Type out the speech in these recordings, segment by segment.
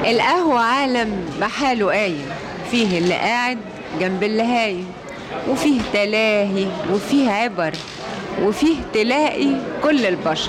القهوة عالم بحاله قايم فيه اللي قاعد جنب اللي هايم وفيه تلاهي وفيه عبر وفيه تلاقي كل البشر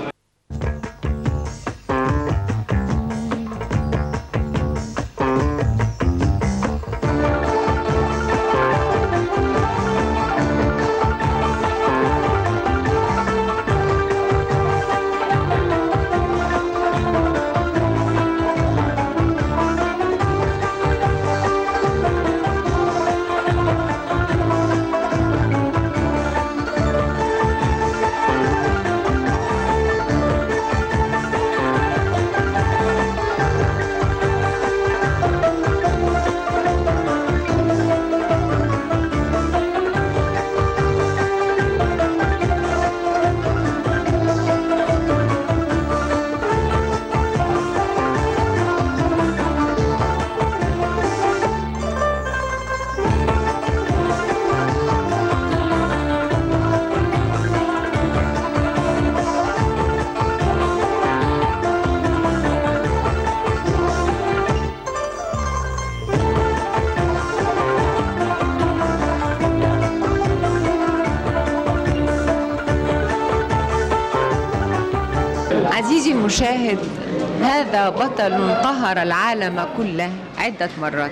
عزيزي المشاهد هذا بطل قهر العالم كله عدة مرات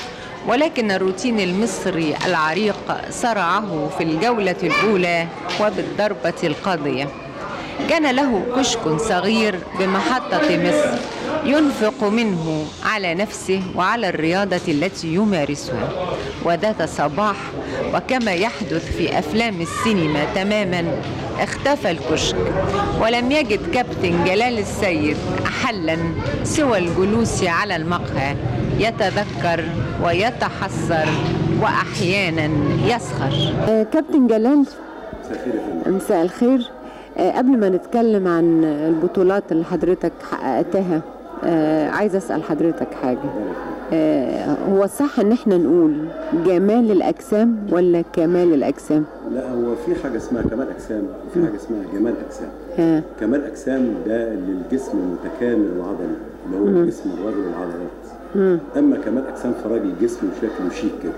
ولكن الروتين المصري العريق صرعه في الجولة الأولى وبالضربة القاضية كان له كشك صغير بمحطة مصر ينفق منه على نفسه وعلى الرياضة التي يمارسها وذات صباح وكما يحدث في أفلام السينما تماما اختفى الكشك ولم يجد كابتن جلال السيد حلا سوى الجلوس على المقهى يتذكر ويتحسر وأحيانا يسخر كابتن جلال مساء الخير يا فندم مساء الخير آه، قبل ما نتكلم عن البطولات اللي حضرتك حققتها آه، عايزه اسال حضرتك حاجه آه، هو صح ان احنا نقول جمال الاجسام ولا كمال الاجسام لا هو في حاجه اسمها كمال اجسام وفي حاجه اسمها جمال اجسام ها كمال اجسام ده للجسم المتكامل العضلي اللي هو جسم الرجل والعضلات اما كمال اجسام فراجل جسم وشكله شيك كده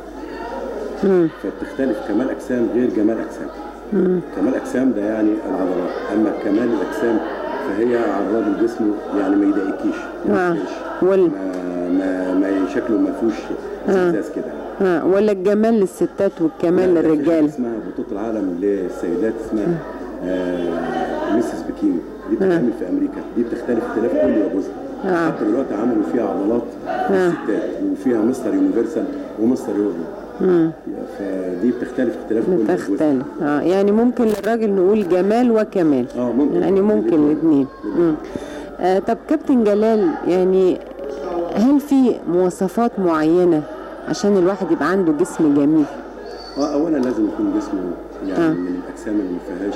فبتختلف كمال اجسام غير جمال اجسام كمال اجسام ده يعني العضلات اما كمال الاجسام فهي على الراجل جسمه يعني ما يضايقكيش ما آه. يفرقش. وال- ما, ما, ما شكله ما فيهوش زاز كده ها ولا الجمال للستات والكمال لا، ده في حاجة للرجال اسمها بطولة العالم للسيدات اسمها آه ميسيس بيكيني دي بتتعمل في امريكا دي بتختلف اختلاف كل وجزء آه. حتى دلوقتي عملوا فيها عضلات للستات وفيها مستر يونيفرسال ومستر يورو فدي بتختلف اختلاف كل وجزء بتختلف اه يعني ممكن للراجل نقول جمال وكمال اه ممكن يعني ممكن الاثنين آه طب كابتن جلال يعني هل في مواصفات معينة عشان الواحد يبقى عنده جسم جميل اه اولا لازم يكون جسمه يعني آه. من الاجسام اللي ما فيهاش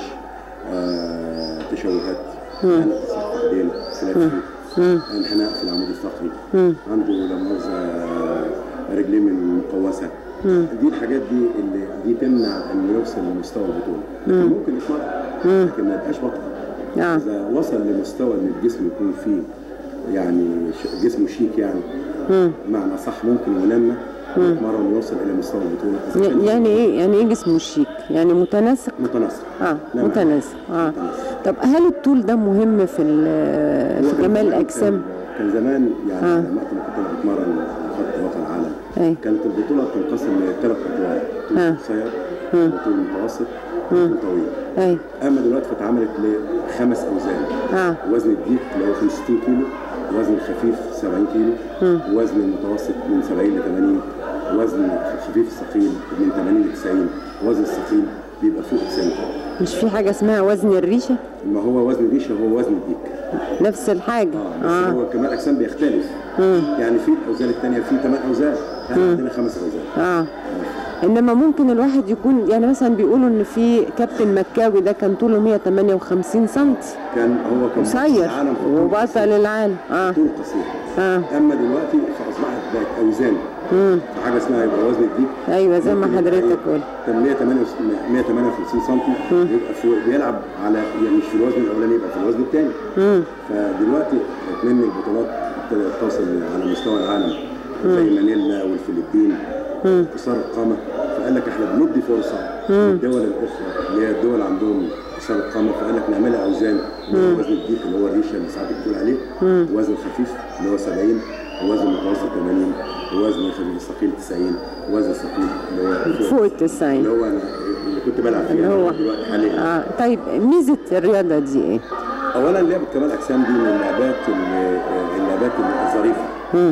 آه تشوهات يعني في الدين فلات انحناء في العمود الفقري عنده لا مؤاخذه رجليه من مقوسه دي الحاجات دي اللي دي تمنع انه يوصل لمستوى البطوله لكن ممكن يتمرن لكن ما يبقاش بطل آه. اذا وصل لمستوى ان الجسم يكون فيه يعني ش- جسمه شيك يعني معنى صح ممكن ينمى ويتمرن ويوصل الى مستوى البطوله إذا كان ي- يعني ايه يعني ايه جسمه شيك يعني متناسق متناسق اه نعم. متناسق اه متناسق. طب هل الطول ده مهم في ال- هو في كان جمال زمان- الاجسام كان- كان زمان يعني آه. لما كنت كنت بتمرن خط بطل العالم أي. كانت البطوله بتنقسم لثلاث اطوال آه. طول قصير وطول متوسط وطول طويل اي اما دلوقتي فتعملت لخمس اوزان اه وزن الديك اللي هو 65 كيلو وزن الخفيف 70 كيلو وزن المتوسط من 70 ل 80 وزن الخفيف الثقيل من 80 ل 90 وزن الثقيل بيبقى فوق 90 مش في حاجة اسمها وزن الريشة ما هو وزن الريشه هو وزن الديك نفس الحاجة اه بس اه هو كمال اجسام بيختلف يعني في الاوزان الثانيه في ثمان اوزان احنا عندنا خمس اوزان اه انما ممكن الواحد يكون يعني مثلا بيقولوا ان في كابتن مكاوي ده كان طوله 158 سم كان هو كان بطل قصير العالم في الطول وبطل القصير. العالم اه طول قصير اه اما دلوقتي فاصبحت بقت اوزان امم في حاجه اسمها يبقى وزن الديك ايوه زي ما ممكن يبقى حضرتك إيه؟ قلت كان 158 158 سم يبقى في بيلعب على يعني مش في الوزن الاولاني يبقى في الوزن الثاني امم فدلوقتي من البطولات ابتدت توصل على مستوى العالم زي مانيلا والفلبين قصار القامه فقال لك احنا بندي فرصه للدول الاخرى اللي هي الدول عندهم قصار القامه فقال لك نعملها اوزان اللي هو وزن الديك اللي هو الريشه اللي ساعات بتقول عليه وزن خفيف اللي هو 70 ووزن متوسط 80 ووزن خفيف ثقيل 90 ووزن ثقيل اللي هو فوق التسعين اللي هو انا اللي كنت بلعب فيه اللي هو دلوقتي حاليا اه طيب ميزه الرياضه دي ايه؟ اولا لعبه كمال الاجسام دي من اللعبات ال- اللعبات الظريفه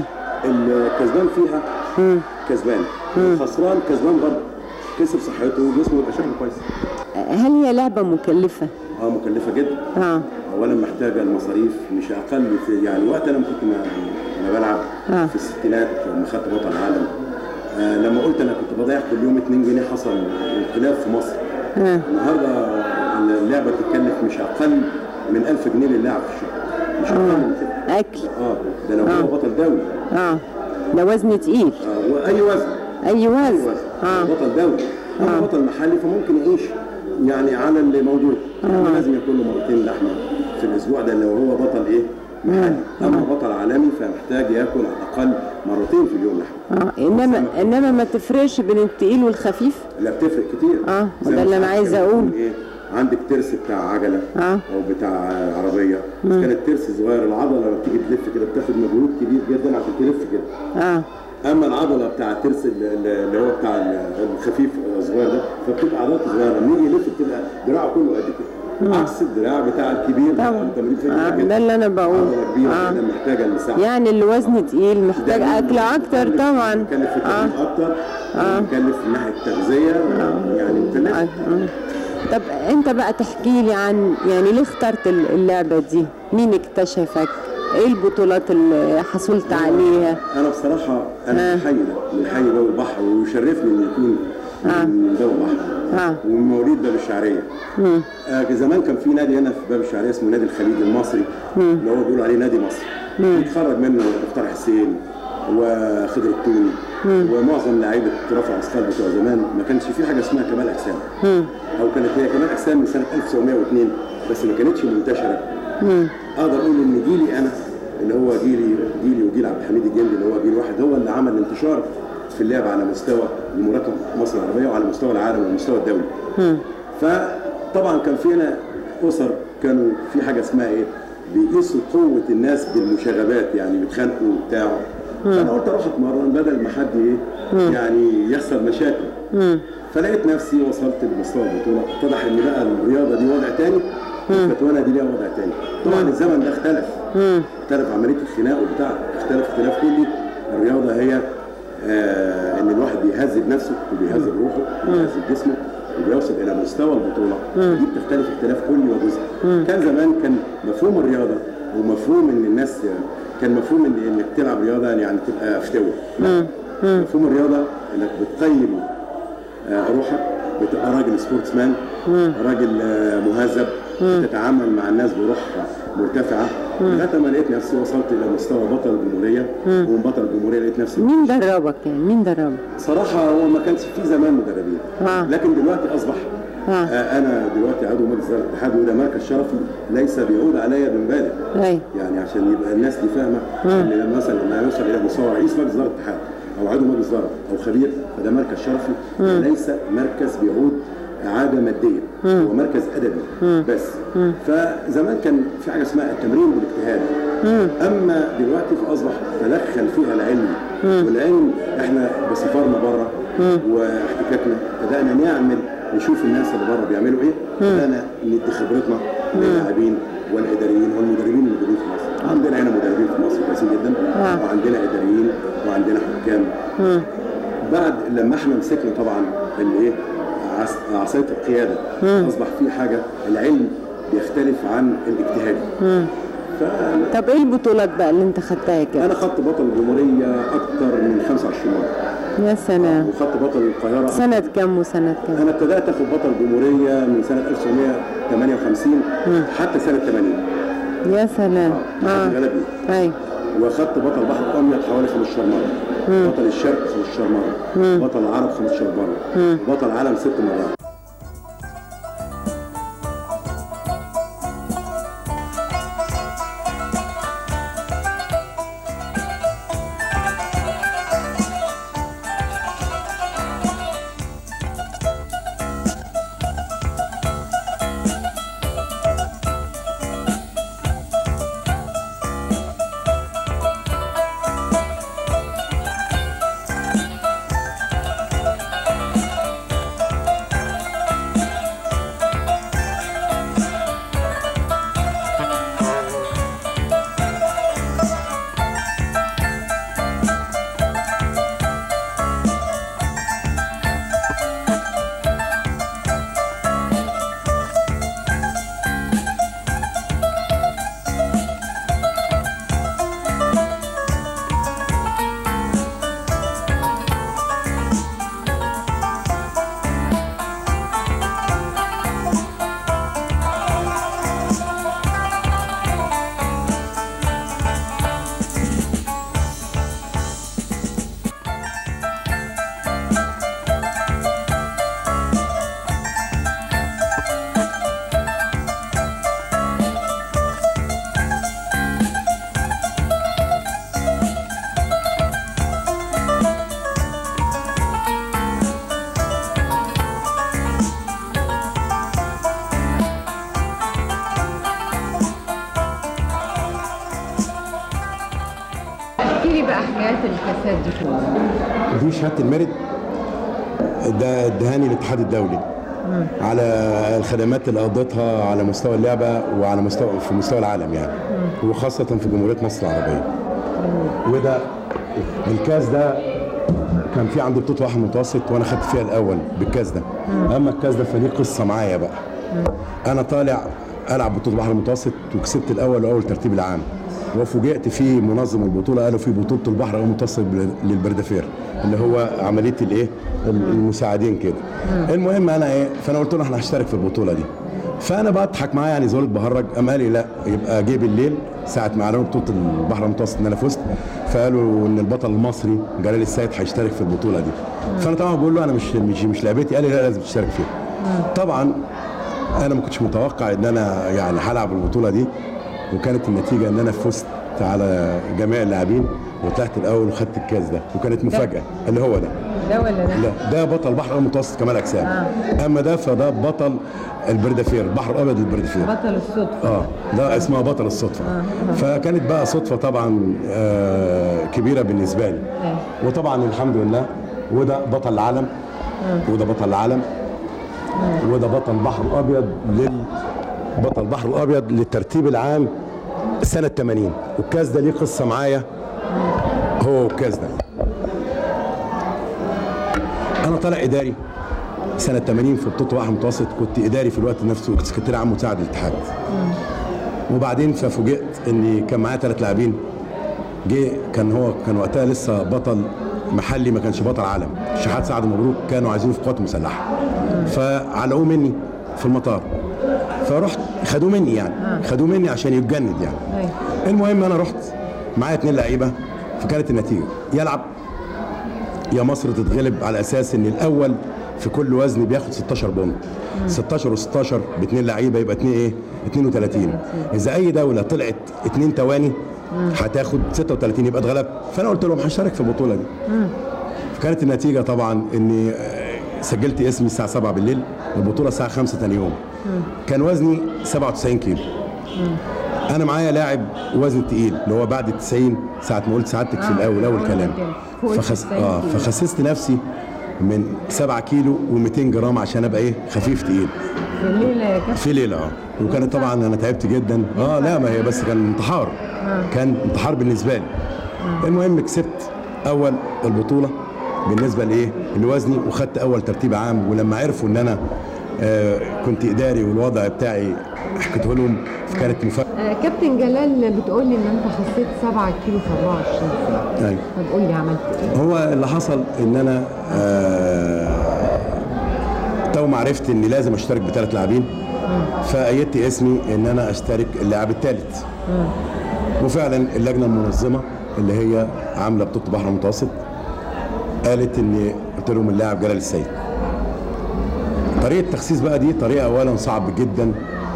الكسبان فيها كسبان الخسران كسبان برضه كسب صحته وجسمه يبقى شكله كويس هل هي لعبه مكلفه؟ اه مكلفه جدا اه اولا محتاجه المصاريف مش اقل في يعني وقت انا كنت ما- انا بلعب آه. في الستينات لما خدت بطل العالم آه لما قلت انا كنت بضيع كل يوم 2 جنيه حصل انقلاب في مصر آه. النهارده اللعبه تتكلف مش اقل من 1000 جنيه للاعب في الشهر مش اقل من كده اكل اه ده لو هو بطل دولي اه ده وزن تقيل آه واي وزن اي اي وزن وزن اه بطل دولي اما بطل محلي فممكن يعيش يعني على اللي موجود يعني لازم ياكل له مرتين لحمه في الاسبوع ده لو هو بطل ايه محلي اما بطل عالمي فمحتاج ياكل على الاقل مرتين في اليوم لحمه اه انما انما ما تفرقش بين التقيل والخفيف لا بتفرق كتير آه، زي وده ما اللي أنا ساعات عايزة كان أقول. يكون ايه عندك ترس بتاع عجله آه. او بتاع عربيه بس كان الترس صغير العضله لما بتيجي تلف كده بتاخد مجهود كبير جدا عشان تلف كده اه اما العضله بتاع الترس اللي اللي هو بتاع الخفيف الصغير ده فبتبقى عضلاته صغيره لما يجي يلف بتبقى دراعه كله قد كده عكس الدراع بتاع الكبير بتاع طبعا التمرين فيه آه كده. ده اللي انا بقول عضله كبيره اه كده محتاجه المساحه يعني اللي وزن تقيل محتاج اكل اكتر طبعا مكلف في اه التمرين اكتر مكلف من ناحيه التغذيه يعني مكلف آه. مم. طب انت بقى تحكي لي عن يعني ليه اخترت ال- اللعبه دي مين اكتشفك ايه البطولات اللي حصلت عليها انا بصراحه انا آه. من حي ده من حي باب البحر ويشرفني ان يكون من باب البحر اه ومن مواليد باب الشعريه مم. آه زمان كان في نادي هنا في باب الشعريه اسمه نادي الخليج المصري اللي هو بيقولوا عليه نادي مصر بيتخرج منه مختار حسين وخضر التوني ومعظم لعيبه رفع اثقال بتوع زمان ما كانش في حاجه اسمها كمال اجسام او كانت هي كمال اجسام من سنه 1902 بس ما كانتش منتشره اقدر اقول ان جيلي انا اللي هو جيلي جيلي وجيل عبد الحميد الجندي اللي هو جيل واحد هو اللي عمل انتشار في اللعب على مستوى الملاكمه في مصر العربيه وعلى مستوى العالم والمستوى الدولي. فطبعا كان في هنا اسر كانوا في حاجه اسمها ايه؟ بيقيسوا قوه الناس بالمشاغبات يعني بيتخانقوا وبتاع فانا قلت اروح اتمرن بدل ما حد ايه يعني يحصل مشاكل فلقيت نفسي وصلت لمستوى البطوله اتضح ان بقى الرياضه دي وضع تاني والفتوانه دي ليها وضع تاني طبعا الزمن ده اختلف اختلف عمليه الخناق وبتاع اختلف اختلاف كلي الرياضه هي آه ان الواحد بيهذب نفسه وبيهذب روحه وبيهذب جسمه وبيوصل الى مستوى البطوله دي بتختلف اختلاف كلي وجزئي كان زمان كان مفهوم الرياضه ومفهوم ان الناس كان مفهوم ان انك تلعب رياضه يعني تبقى فتوه لا. مفهوم الرياضه انك بتقيم آه، روحك بتبقى راجل سبورتس مان راجل آه، مهذب بتتعامل مع الناس بروح مرتفعه لغايه ما لقيت نفسي وصلت الى مستوى بطل الجمهوريه ومن بطل الجمهوريه لقيت نفسي مين دربك يعني مين دربك صراحه هو ما كانش في زمان مدربين آه. لكن دلوقتي اصبح آه. آه، انا دلوقتي عضو مجلس اداره الاتحاد وده مركز شرفي ليس بيعود عليا بمبالغ اي يعني عشان يبقى الناس دي فاهمه ان لما مثلا لما يوصل الى مستوى رئيس مجلس اداره الاتحاد او عضو مجلس اداره او خبير فده مركز شرفي وليس مركز بيعود اعاده ماديه هو مركز ادبي بس فزمان كان في حاجه اسمها التمرين بالاجتهاد اما دلوقتي فاصبح تدخل فيها العلم والعلم احنا بسفرنا بره واحتكاكنا بدانا نعمل نشوف الناس اللي بره بيعملوا ايه بدانا ندي خبرتنا للاعبين والاداريين والمدربين اللي موجودين في مصر عندنا هنا مدربين في مصر كويسين جدا آه. وعندنا اداريين وعندنا حكام بعد لما احنا مسكنا طبعا الايه عص- عصايه القياده اصبح في حاجه العلم بيختلف عن الاجتهاد فانا طب ايه البطولات بقى اللي انت خدتها كده انا خدت بطل الجمهوريه اكتر من 25 مره يا سلام وخدت بطل القاهره سنة كام وسنة كام انا ابتدات اخد بطل الجمهوريه من سنه 1958 حتى سنه 80 يا سلام اه اه غلبني اي واخدت بطل بحر الابيض حوالي 15 مره بطل الشرق 15 مره بطل العرب 15 مره بطل العالم ست مرات لي بقى حكايات الكاسات دي كلها دي شهاده الميريت ده ادهاني الاتحاد الدولي على الخدمات اللي قضيتها على مستوى اللعبه وعلى مستوى في مستوى العالم يعني وخاصه في جمهوريه مصر العربيه وده الكاس ده كان في عندي بطوله واحد متوسط وانا خدت فيها الاول بالكاس ده اما الكاس ده فدي قصه معايا بقى انا طالع العب بطوله البحر المتوسط وكسبت الاول واول ترتيب العام وفوجئت في منظم البطوله قالوا في بطوله البحر المتوسط للبردافير اللي هو عمليه الايه المساعدين كده المهم انا ايه فانا قلت له احنا هشترك في البطوله دي فانا بضحك معاه يعني زولك بهرج قام قال لي لا يبقى جه بالليل ساعه ما اعلنوا بطوله البحر المتوسط ان انا فزت فقالوا ان البطل المصري جلال السيد هيشترك في البطوله دي فانا طبعا بقول له انا مش مش مش لعبتي قال لي لا لازم تشترك فيها طبعا انا ما كنتش متوقع ان انا يعني هلعب البطوله دي وكانت النتيجه ان انا فزت على جميع اللاعبين وطلعت الاول وخدت الكاس ده وكانت مفاجاه اللي هو ده ده ولا ده؟ لا ده بطل بحر المتوسط كمال اجسام آه. اما ده فده بطل البردافير البحر الابيض البردافير بطل الصدفه اه ده اسمها بطل الصدفه آه. فكانت بقى صدفه طبعا آه كبيره بالنسبه لي آه. وطبعا الحمد لله وده بطل العالم آه. وده بطل العالم آه. وده بطل البحر الابيض لل بطل البحر الابيض للترتيب العام سنه 80 والكاس ده ليه قصه معايا هو الكاس ده انا طالع اداري سنه 80 في بطوله واحد متوسط كنت اداري في الوقت نفسه كنت سكرتير عام مساعد الاتحاد وبعدين ففوجئت ان كان معايا ثلاث لاعبين جه كان هو كان وقتها لسه بطل محلي ما كانش بطل عالم شحات سعد مبروك كانوا عايزينه في قوات مسلحه فعلقوه مني في المطار فرحت خدوه مني يعني خدوه مني عشان يتجند يعني المهم انا رحت معايا اتنين لعيبه فكانت النتيجه يلعب يا مصر تتغلب على اساس ان الاول في كل وزن بياخد 16 بونت 16 و16 باثنين لعيبه يبقى 2 ايه 32 اذا اي دوله طلعت اثنين تواني هتاخد 36 يبقى اتغلبت فانا قلت لهم هشارك في البطوله دي فكانت النتيجه طبعا اني سجلت اسمي الساعه 7 بالليل البطوله الساعه 5 ثاني يوم كان وزني 97 كيلو انا معايا لاعب وزن تقيل اللي هو بعد ال 90 ساعه ما قلت سعادتك في الاول اول كلام فخس... اه فخسست نفسي من 7 كيلو و200 جرام عشان ابقى ايه خفيف تقيل في ليله يا كابتن في ليله اه وكانت طبعا انا تعبت جدا اه لا ما هي بس كان انتحار كان انتحار بالنسبه لي المهم كسبت اول البطوله بالنسبه لايه لوزني وخدت اول ترتيب عام ولما عرفوا ان انا آه كنت اداري والوضع بتاعي حكيته لهم كانت مفاجاه آه كابتن جلال بتقول لي ان انت خسيت 7 كيلو في 24 ساعه ايوه طب قول لي عملت ايه؟ هو اللي حصل ان انا آه تو ما عرفت اني لازم اشترك بثلاث لاعبين فأيدت اسمي ان انا اشترك اللاعب الثالث وفعلا اللجنه المنظمه اللي هي عامله بطوله البحر المتوسط قالت اني قلت لهم اللاعب جلال السيد طريقه التخسيس بقى دي طريقه اولا صعب جدا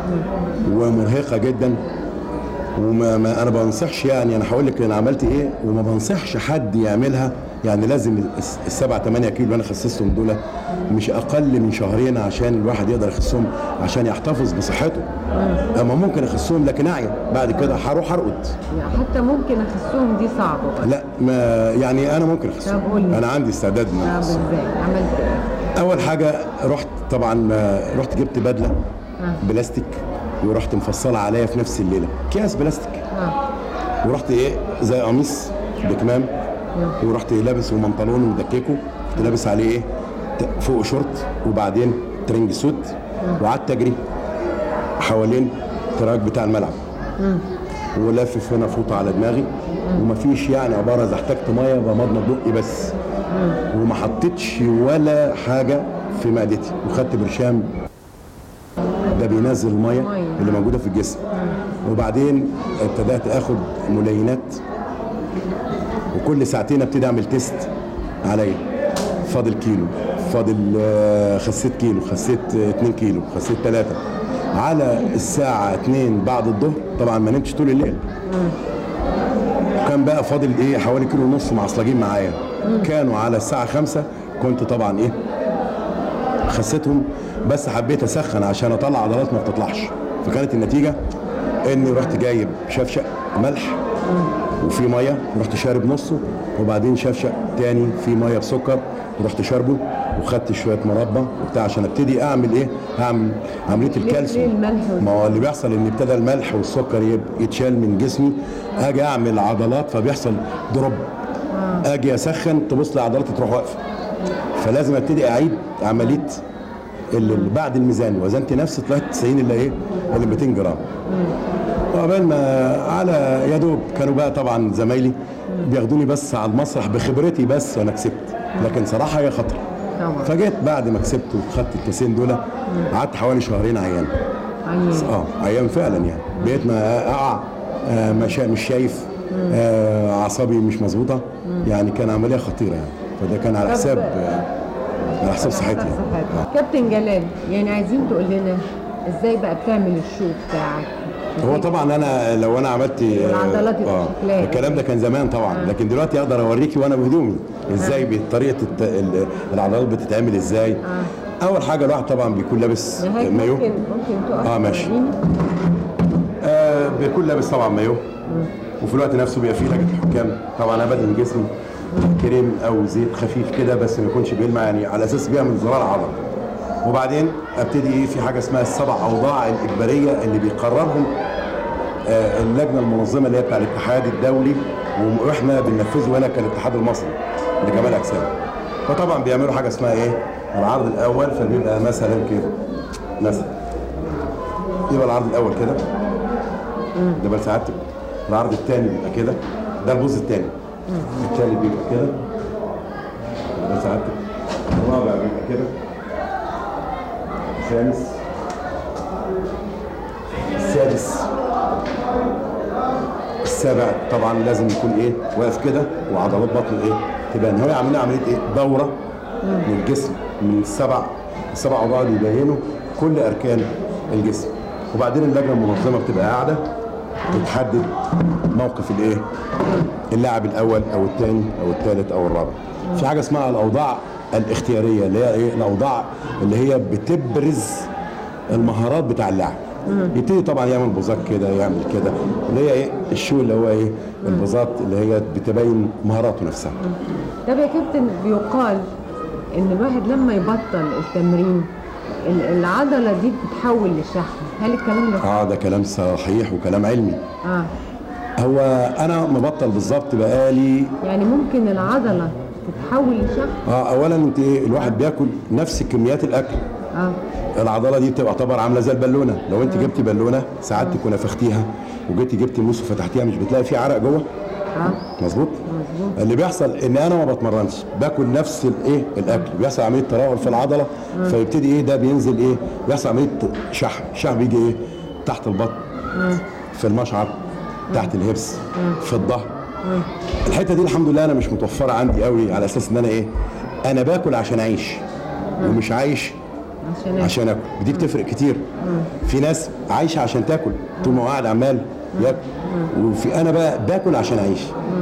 ومرهقه جدا وما ما انا بنصحش يعني انا هقول لك انا عملت ايه وما بنصحش حد يعملها يعني لازم الس- السبعة 8 كيلو اللي انا خسستهم دول مش اقل من شهرين عشان الواحد يقدر يخسهم عشان يحتفظ بصحته اما ممكن اخسهم لكن اعيا بعد كده هروح ارقد يعني حتى ممكن اخسهم دي صعبه بقى لا ما يعني انا ممكن طب اخسهم قول لي. انا عندي استعداد ان أنا طب أخسهم. ازاي؟ عملت ايه؟ اول حاجه رحت طبعا آه، رحت جبت بدله بلاستيك ورحت مفصله عليا في نفس الليله اكياس بلاستيك اه ورحت ايه زي قميص بكمام ورحت لابس ومنطلون ومدككه كنت لابس عليه ايه ت- فوق شورت وبعدين ترنج سوت وقعدت اجري حوالين التراك بتاع الملعب ولافف هنا فوطه على دماغي ومفيش يعني عباره اذا احتجت ميه بمضمض بقي بس وما حطيتش ولا حاجه في معدتي وخدت برشام ده بينزل الميه مية. اللي موجوده في الجسم وبعدين ابتدات اخد ملينات وكل ساعتين ابتدي اعمل تيست عليا فاضل كيلو فاضل آه، خسيت كيلو خسيت 2 كيلو خسيت 3 على الساعة 2 بعد الظهر طبعا ما نمتش طول الليل كان بقى فاضل ايه حوالي كيلو ونص معصلجين معايا كانوا على الساعة 5 كنت طبعا ايه خسيتهم بس حبيت اسخن عشان اطلع عضلات ما بتطلعش فكانت النتيجة اني رحت جايب شفشق ملح وفي ميه رحت شارب نصه وبعدين شفشق تاني في ميه بسكر ورحت شاربه وخدت شويه مربى وبتاع عشان ابتدي اعمل ايه؟ اعمل عمليه ليه الكالسيوم الملح وال- ما هو اللي بيحصل ان ابتدى الملح والسكر يب- يتشال من جسمي اجي اعمل عضلات فبيحصل دروب اجي اسخن تبص لي عضلاتي تروح واقفه فلازم ابتدي اعيد عمليه اللي اللي بعد الميزان وزنت نفسي طلعت 90 الا ايه؟ الا 200 جرام وقبل ما على يا دوب كانوا بقى طبعا زمايلي بياخدوني بس على المسرح بخبرتي بس انا كسبت لكن صراحه هي خطر طبعا فجيت بعد ما كسبت وخدت الكاسين دول قعدت حوالي شهرين عيان عيان اه عيان فعلا يعني بقيت ما اقع آه مش مش شايف آه اعصابي مش مظبوطه يعني كان عمليه خطيره يعني فده كان على طب- حساب آه على حساب صحتي يعني صحتك. كابتن جلال يعني عايزين تقول لنا ازاي بقى بتعمل الشو بتاعك هو طبعا انا لو انا عملت والعضلات يبقى شكلها إيه؟ الكلام ده كان زمان طبعا لكن دلوقتي اقدر اوريكي وانا بهدومي ازاي بطريقه الت... ال- العضلات بتتعمل ازاي اول حاجه الواحد طبعا بيكون لابس نهاية مايو ممكن ممكن تقف آه، ماشي. توريني؟ آه بيكون لابس طبعا مايو وفي الوقت نفسه بيبقى فيه لجنه حكام طبعا انا بدهن جسمي كريم او زيت خفيف كده بس ما يكونش بيلمع يعني على اساس بيعمل زرار عضل وبعدين ابتدي ايه في حاجه اسمها السبع اوضاع الاجباريه اللي بيقررهم آه اللجنه المنظمه اللي هي بتاع الاتحاد الدولي واحنا بننفذه هنا كالاتحاد المصري لكمال الاجسام فطبعا بيعملوا حاجه اسمها ايه العرض الاول فبيبقى مثلا كده مثلا يبقى العرض الاول كده ده بال سعادتك العرض الثاني بيبقى كده ده البوز الثاني الثالث بيبقى كده ده بال سعادتك الرابع بيبقى كده الخامس السادس السابع طبعا لازم يكون ايه واقف كده وعضلات بطنه ايه تبان هو عاملين عمليه ايه دوره من الجسم من السبع السبع اعضاء اللي يبينوا كل اركان الجسم وبعدين اللجنه المنظمه بتبقى قاعده بتحدد موقف الايه اللاعب الاول او الثاني او الثالث او الرابع في حاجه اسمها الاوضاع الاختياريه اللي هي ايه الاوضاع اللي هي بتبرز المهارات بتاع اللاعب يبتدي طبعا يعمل بوزات كده يعمل كده اللي هي ايه الشو اللي هو ايه البوزات اللي هي بتبين مهاراته نفسها طب يا كابتن بيقال ان الواحد لما يبطل التمرين ال- العضله دي بتتحول لشحم هل الكلام ده اه ده كلام صحيح وكلام علمي اه هو انا مبطل بالظبط بقالي يعني ممكن العضله تتحول لشحم اه اولا انت ايه الواحد بياكل نفس كميات الاكل اه العضله دي بتبقى طبعا عامله زي البالونه لو انت جبتي بالونه سعادتك ونفختيها وجيتي جبتي الموس وفتحتيها مش بتلاقي فيه عرق جوه اه مظبوط مظبوط اللي بيحصل ان انا ما بتمرنش باكل نفس الايه الاكل بيحصل عمليه ترهل في العضله فيبتدي ايه ده بينزل ايه بيحصل عمليه شحم الشحم بيجي ايه تحت البطن في المشعر تحت الهبس في الظهر الحته دي الحمد لله انا مش متوفره عندي قوي على اساس ان انا ايه انا باكل عشان اعيش ومش عايش عشان عشان اكل دي بتفرق كتير في ناس عايشه عشان تاكل طول ما هو قاعد عمال ياكل وفي انا بقى باكل عشان اعيش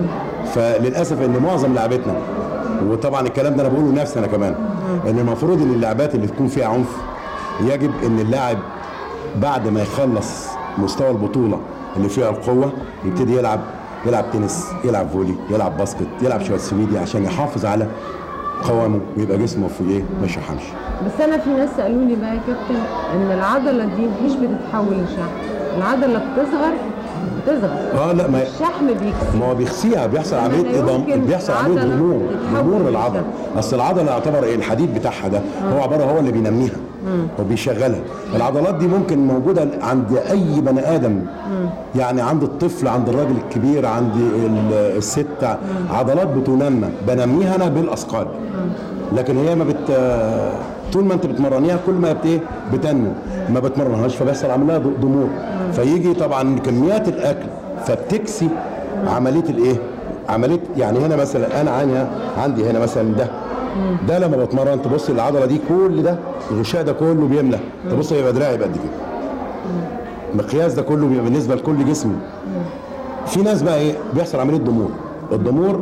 فللاسف ان معظم لعبتنا وطبعا الكلام ده انا بقوله لنفسي انا كمان ان المفروض ان اللعبات اللي تكون فيها عنف يجب ان اللاعب بعد ما يخلص مستوى البطوله اللي فيها القوه يبتدي يلعب يلعب تنس يلعب فولي يلعب باسكت يلعب شويه سويدي عشان يحافظ على قوامه ويبقى جسمه في ايه ما يشحمش بس انا في ناس قالوا لي بقى يا كابتن ان العضله دي مش بتتحول لشحم العضله بتصغر بتصغر اه لا ما الشحم بيكسي ما هو بيخسيها بيحصل إنما عمليه لا إضام يمكن بيحصل عمليه عضلة ضمور تتحول ضمور لشحم. للعضله اصل العضله يعتبر ايه الحديد بتاعها ده هو عباره هو اللي بينميها وبيشغلها العضلات دي ممكن موجوده عند اي بني ادم يعني عند الطفل عند الراجل الكبير عند ال- الست عضلات بتنمى بنميها انا بالاثقال لكن هي ما بت طول ما انت بتمرنيها كل ما بت ايه بتنمو ما بتمرنهاش فبيحصل عملها ضمور فيجي طبعا كميات الاكل فبتكسي عمليه الايه عمليه يعني هنا مثلا انا عندي عندي هنا مثلا ده ده لما بتمرن تبص العضله دي كل ده الغشاء ده كله بيملى تبص يبقى دراعي قد كده المقياس ده كله بيبقى بالنسبه لكل جسمي في ناس بقى ايه بيحصل عمليه ضمور الضمور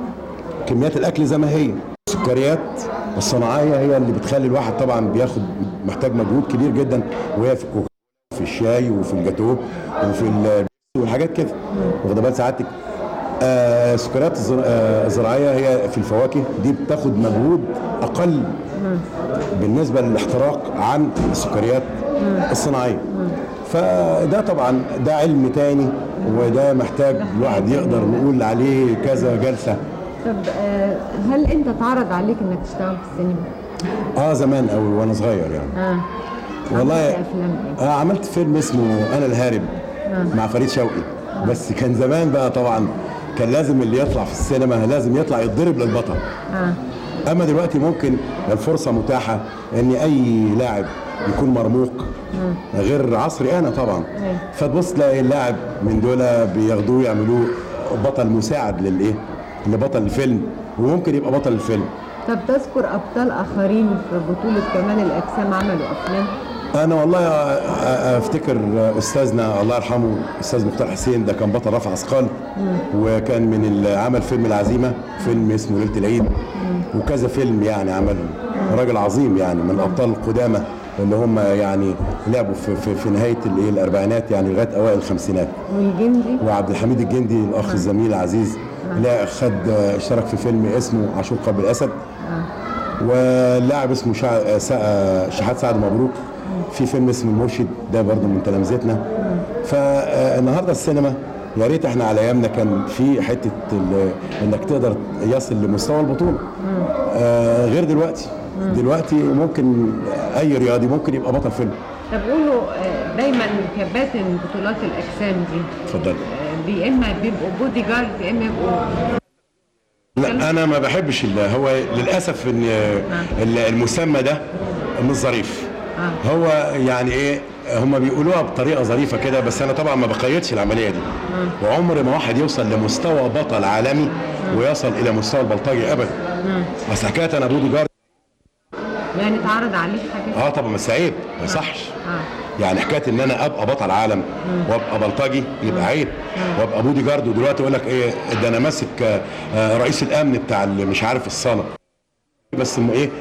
كميات الاكل زي ما هي السكريات الصناعيه هي اللي بتخلي الواحد طبعا بياخد محتاج مجهود كبير جدا وهي في الكوكا في الشاي وفي الجاتوه وفي ال- والحاجات كده واخد بال سعادتك آه، السكريات الزر- آه، الزراعيه هي في الفواكه دي بتاخد مجهود اقل بالنسبه للاحتراق عن السكريات الصناعيه فده طبعا ده علم تاني وده محتاج الواحد يقدر نقول عليه كذا جلسه طب آه، هل انت اتعرض عليك انك تشتغل في السينما؟ اه زمان قوي وانا صغير يعني اه والله عملت افلام ايه؟ آه عملت فيلم اسمه انا الهارب مع فريد شوقي بس كان زمان بقى طبعا كان لازم اللي يطلع في السينما لازم يطلع يتضرب للبطل اه اما دلوقتي ممكن الفرصه متاحه ان اي لاعب يكون مرموق غير عصري انا طبعا فتبص تلاقي اللاعب من دول بياخدوه يعملوه بطل مساعد للايه لبطل الفيلم وممكن يبقى بطل الفيلم طب تذكر ابطال اخرين في بطوله كمال الاجسام عملوا افلام؟ انا والله أ- أ- افتكر استاذنا الله يرحمه استاذ مختار حسين ده كان بطل رفع اثقال وكان من ال- عمل فيلم العزيمه فيلم اسمه ليله العيد وكذا فيلم يعني عمل راجل عظيم يعني من الابطال القدامى اللي هم يعني لعبوا في, في, في نهايه الايه الاربعينات يعني لغايه اوائل الخمسينات والجندي وعبد الحميد الجندي الاخ الزميل العزيز لا خد اشترك في فيلم اسمه عاشور قلب الاسد واللاعب اسمه شع... سا... شحات سعد مبروك في فيلم اسمه المرشد ده برضه من تلامذتنا فالنهارده السينما يا ريت احنا على ايامنا كان في حته ال... انك تقدر يصل لمستوى البطوله آه غير دلوقتي دلوقتي ممكن اي رياضي ممكن يبقى بطل فيلم طب قولوا آه، دايما كباتن بطولات الاجسام دي اتفضل آه، يا اما بيبقوا بودي جارد يا اما يبقوا لا انا ما بحبش ال- هو للاسف ان ال- المسمى ده مش ظريف هو يعني ايه هم بيقولوها بطريقه ظريفه كده بس انا طبعا ما بقيدش العمليه دي وعمر ما واحد يوصل لمستوى بطل عالمي ويصل الى مستوى البلطجي ابدا اصل حكايه انا بودي جارد يعني اتعرض عليك حاجات اه طبعا بس عيب ما يصحش اه يعني حكايه ان انا ابقى بطل عالم وابقى بلطجي يبقى عيب وابقى بودي جارد ودلوقتي يقول لك ايه ده انا ماسك آه، آه، رئيس الامن بتاع اللي مش عارف الصاله بس م- ايه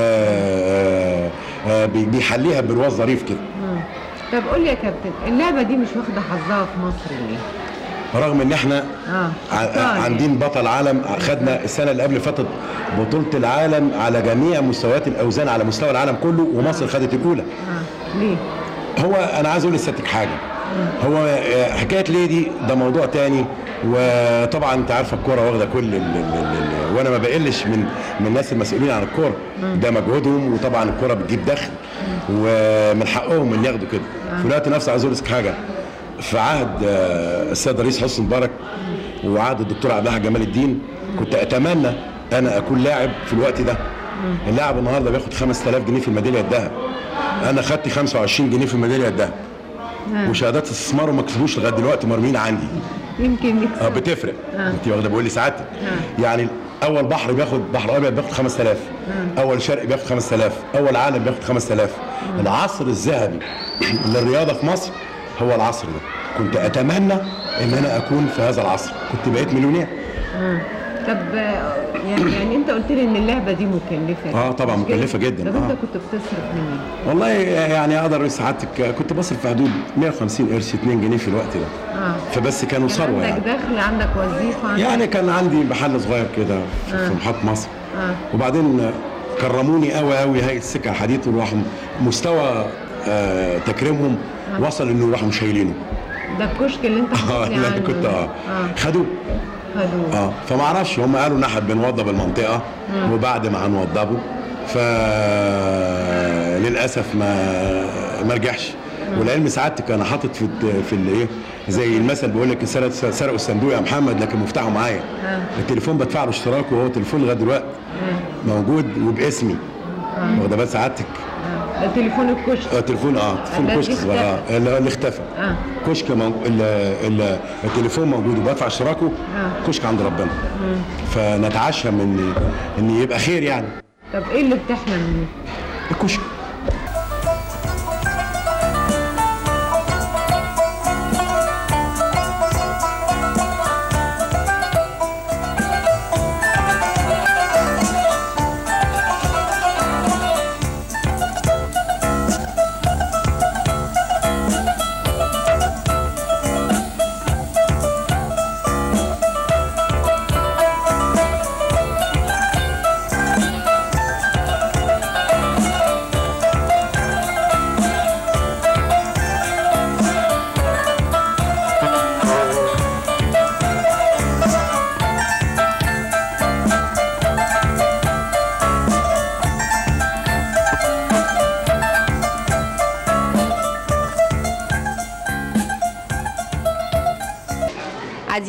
آه، آه، بي- بيحليها برواز ظريف كده طب قول لي يا كابتن اللعبه دي مش واخده حظها في مصر ليه؟ رغم ان احنا اه ع- أبطال عندين بطل عالم خدنا السنه اللي قبل فاتت بطوله العالم على جميع مستويات الاوزان على مستوى العالم كله ومصر خدت الاولى اه ليه؟ هو انا عايز اقول لسيادتك حاجه هو آه، حكايه ليه دي ده موضوع تاني وطبعا انت عارفه الكوره واخده كل ال ال ال ال وانا ما بقلش من من الناس المسؤولين عن الكوره ده مجهودهم وطبعا الكوره بتجيب دخل ومن حقهم ان ياخدوا كده في الوقت نفسه عايز اقول لك حاجه في عهد آه، السيد الرئيس حسني مبارك وعهد الدكتور عبد الحق جمال الدين كنت اتمنى انا اكون لاعب في الوقت ده اللاعب النهارده بياخد 5000 جنيه في الميداليه الذهب انا خدت 25 جنيه في الميداليه الذهب وشهادات استثمار وما كسبوش لغايه دلوقتي مرميين عندي يمكن اه يكسب بتفرق انت واخده بقول لي سعادتك يعني اول بحر بياخد بحر ابيض بياخد 5000 اول شرق بياخد 5000 اول عالم بياخد 5000 العصر الذهبي للرياضه في مصر هو العصر ده كنت اتمنى ان انا اكون في هذا العصر كنت بقيت مليونير طب آه، يعني يعني انت قلت لي ان اللعبه دي مكلفه آه، طبعاً مش كده؟ مكلفة جداً، طب انت آه. كنت بتصرف منين؟ والله يعني اقدر أقول سعادتك كنت بصرف في حدود 150 قرش 2 جنيه في الوقت ده اه فبس كانوا كان ثروه عندك يعني دخل عندك وظيفه عندك يعني كان عندي محل صغير كده في في محطة مصر آه. وبعدين كرموني قوي قوي هيئة السكة الحديد وراحوا مستوى آه تكريمهم وصل انه راحوا شايلينه ده الكشك اللي انت اه حكيت لي لا عنه كنت ده. اه اه خدوه خدوه اه فما اعرفش هم قالوا ان احنا بنوضب المنطقه وبعد ما هنوضبه ف للاسف ما ما رجعش والعلم سعادتك انا حاطط في الت- في الايه زي المثل بيقول لك سرق سرقوا الصندوق يا محمد لكن مفتاحه معايا التليفون بدفع له اشتراك وهو تليفون لغايه دلوقتي موجود وباسمي واخده بال سعادتك ده تليفون الكشك اه تليفون اه تليفون الذي كشك صغير اه اللي اللي اختفى آه. كشك موجود التليفون موجود وبدفع اشتراكه آه. كشك عند ربنا فنتعشى من ان يبقى خير يعني طب ايه اللي بتحلم بيه؟ الكشك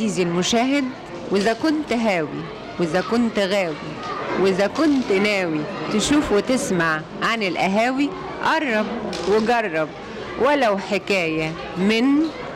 عزيزي المشاهد وإذا كنت هاوي وإذا كنت غاوي وإذا كنت ناوي تشوف وتسمع عن القهاوي قرب وجرب ولو حكاية من